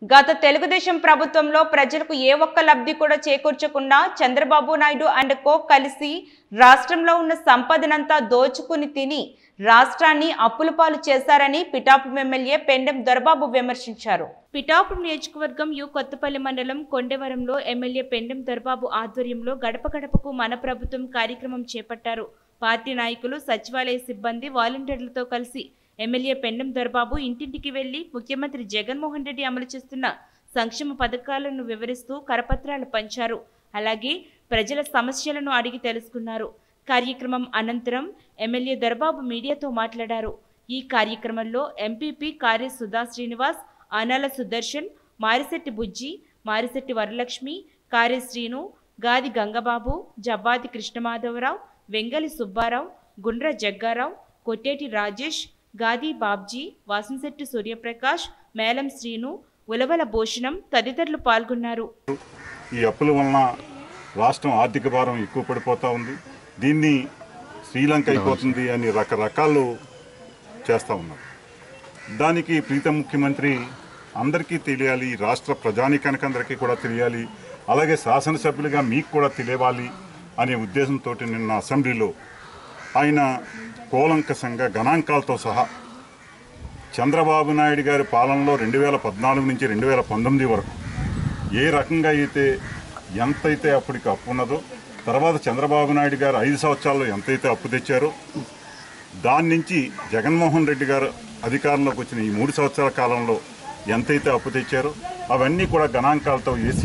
గత తెలుగుదేశం ప్రభుత్వంలో ప్రజలకు ఏ ఒక్క లబ్ధి కూడా చేకూర్చకుండా చంద్రబాబు నాయుడు అండ్ కో కలిసి రాష్ట్రంలో ఉన్న సంపదనంతా దోచుకుని తిని రాష్ట్రాన్ని అప్పుల పాలు చేశారని పిఠాపురం ఎమ్మెల్యే పెండెం దొరబాబు విమర్శించారు పిఠాపురం నియోజకవర్గం యు కొత్తపల్లి మండలం కొండవరంలో ఎమ్మెల్యే పెండెం దొరబాబు ఆధ్వర్యంలో గడప గడపకు మన ప్రభుత్వం కార్యక్రమం చేపట్టారు పార్టీ నాయకులు సచివాలయ సిబ్బంది వాలంటీర్లతో కలిసి ఎమ్మెల్యే పెండెం దొరబాబు ఇంటింటికి వెళ్లి ముఖ్యమంత్రి జగన్మోహన్ రెడ్డి అమలు చేస్తున్న సంక్షేమ పథకాలను వివరిస్తూ కరపత్రాలు పంచారు అలాగే ప్రజల సమస్యలను అడిగి తెలుసుకున్నారు కార్యక్రమం అనంతరం ఎమ్మెల్యే దొరబాబు మీడియాతో మాట్లాడారు ఈ కార్యక్రమంలో ఎంపీపీ కార్య సుధా శ్రీనివాస్ ఆనాల సుదర్శన్ మారిశెట్టి బుజ్జి మారిశెట్టి వరలక్ష్మి కార్య శ్రీను గాది గంగబాబు జవ్వాది కృష్ణమాధవరావు వెంగలి సుబ్బారావు గుండ్ర జగ్గారావు కొట్టేటి రాజేష్ గాది బాబ్జీ వాసంశెట్టి సూర్యప్రకాష్ మేలం శ్రీను ఉలవల భూషణం తదితరులు పాల్గొన్నారు ఈ అప్పుల వలన రాష్ట్రం ఆర్థిక భారం ఎక్కువ పడిపోతూ ఉంది దీన్ని శ్రీలంక అయిపోతుంది అని రకరకాలు చేస్తూ ఉన్నారు దానికి ప్రీతం ముఖ్యమంత్రి అందరికీ తెలియాలి ఈ రాష్ట్ర ప్రజానికానికి అందరికీ కూడా తెలియాలి అలాగే శాసనసభ్యులుగా మీకు కూడా తెలియాలి అనే ఉద్దేశంతో నిన్న అసెంబ్లీలో ఆయన కూలంకషంగా గణాంకాలతో సహా చంద్రబాబు నాయుడు గారి పాలనలో రెండు వేల పద్నాలుగు నుంచి రెండు వేల పంతొమ్మిది వరకు ఏ రకంగా అయితే ఎంతైతే అప్పటికి అప్పు ఉన్నదో తర్వాత చంద్రబాబు నాయుడు గారు ఐదు సంవత్సరాల్లో ఎంతైతే అప్పు తెచ్చారో దాని నుంచి జగన్మోహన్ రెడ్డి గారు అధికారంలోకి వచ్చిన ఈ మూడు సంవత్సరాల కాలంలో ఎంతైతే అప్పు తెచ్చారో అవన్నీ కూడా గణాంకాలతో వేసి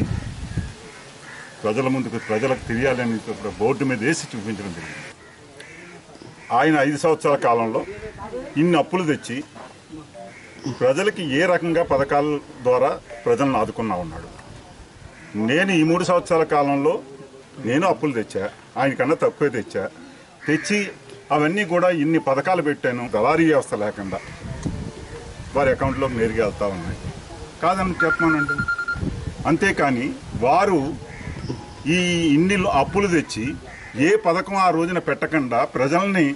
ప్రజల ముందుకు ప్రజలకు తెలియాలని ఒక బోర్డు మీద వేసి చూపించడం జరిగింది ఆయన ఐదు సంవత్సరాల కాలంలో ఇన్ని అప్పులు తెచ్చి ప్రజలకి ఏ రకంగా పథకాల ద్వారా ప్రజలను ఆదుకున్నా ఉన్నాడు నేను ఈ మూడు సంవత్సరాల కాలంలో నేను అప్పులు తెచ్చా ఆయనకన్నా తక్కువే తెచ్చా తెచ్చి అవన్నీ కూడా ఇన్ని పథకాలు పెట్టాను దళారీ వ్యవస్థ లేకుండా వారి అకౌంట్లోకి నేరుగా వెళ్తా ఉన్నాయి కాదని చెప్పమానండి అంతేకాని వారు ఈ ఇన్ని అప్పులు తెచ్చి ఏ పథకం ఆ రోజున పెట్టకుండా ప్రజల్ని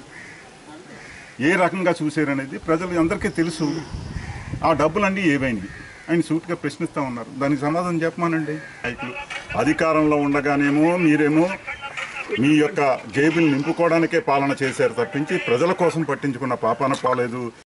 ఏ రకంగా చూశారనేది ప్రజలు అందరికీ తెలుసు ఆ డబ్బులన్నీ ఏవైనవి ఆయన సూటిగా ప్రశ్నిస్తూ ఉన్నారు దానికి సమాధానం చెప్పమానండి నాయకులు అధికారంలో ఉండగానేమో మీరేమో మీ యొక్క జేబులు నింపుకోవడానికే పాలన చేశారు తప్పించి ప్రజల కోసం పట్టించుకున్న పాపాన పోలేదు